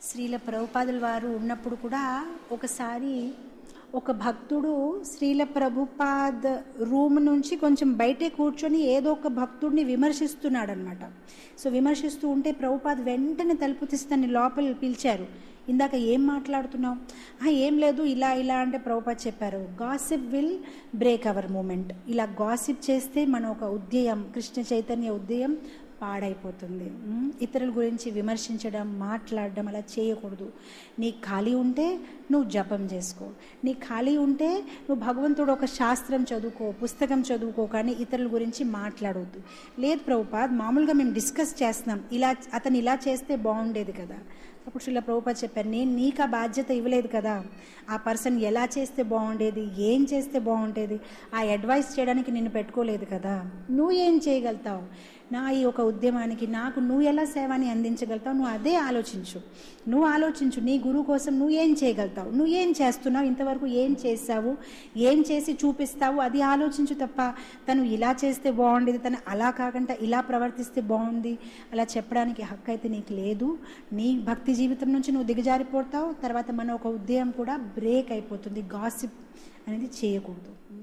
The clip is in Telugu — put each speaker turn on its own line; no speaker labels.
శ్రీల ప్రభుపాదుల వారు ఉన్నప్పుడు కూడా ఒకసారి ఒక భక్తుడు శ్రీల ప్రభుపాద్ రూమ్ నుంచి కొంచెం బయటే కూర్చొని ఏదో ఒక భక్తుడిని విమర్శిస్తున్నాడు అనమాట సో విమర్శిస్తూ ఉంటే ప్రభుపాద్ వెంటనే తలుపు తీసి తన్ని లోపల పిలిచారు ఇందాక ఏం మాట్లాడుతున్నావు "ఆ, ఏం లేదు ఇలా ఇలా అంటే ప్రభుపాద్ చెప్పారు gossip will break our moment ఇలా గాసిప్ చేస్తే మన ఒక ఉద్యయం కృష్ణ చైతన్య ఉద్యయం పాడైపోతుంది ఉమ్, ఇతరుల గురించి విమర్శించడం మాట్లాడడం అలా చేయకూడదు నీకు ఖాళీ ఉంటే నువ్వు జపం చేసుకో నీకు ఖాళీ ఉంటే నువ్వు భగవంతుడు ఒక శాస్త్రం చదువుకో పుస్తకం చదువుకో కానీ ఇతరుల గురించి మాట్లాడవద్దు లేదు ప్రభుపాద్ మామూలుగా మేము డిస్కస్ చేస్తున్నాం ఇలా అతను ఇలా చేస్తే బాగుండేది కదా అప్పుడు శ్రీల ప్రభుపాద్ చెప్పారు నేను నీకు ఆ బాధ్యత ఇవ్వలేదు కదా ఆ పర్సన్ ఎలా చేస్తే బాగుండేది ఏం చేస్తే బాగుండేది ఆ అడ్వైస్ చేయడానికి నిన్ను పెట్టుకోలేదు కదా నువ్వు ఏం చేయగలుగుతావు నా ఈ ఒక ఉద్యమానికి నాకు నువ్వు ఎలా సేవని అందించగలుగుతావు నువ్వు అదే ఆలోచించు నువ్వు ఆలోచించు నీ గురువు కోసం నువ్వు ఏం చేయగలుగుతావు నువ్వు ఏం చేస్తున్నావు ఇంతవరకు ఏం చేసావు ఏం చేసి చూపిస్తావు అది ఆలోచించు తప్ప తను ఇలా చేస్తే బాగుండేది తను అలా కాకుండా ఇలా ప్రవర్తిస్తే బాగుంది అలా చెప్పడానికి హక్కు అయితే నీకు లేదు నీ భక్తి జీవితం నుంచి నువ్వు దిగజారిపోతావు తర్వాత మన ఒక ఉద్యమం కూడా బ్రేక్ అయిపోతుంది గాసిప్ అనేది చేయకూడదు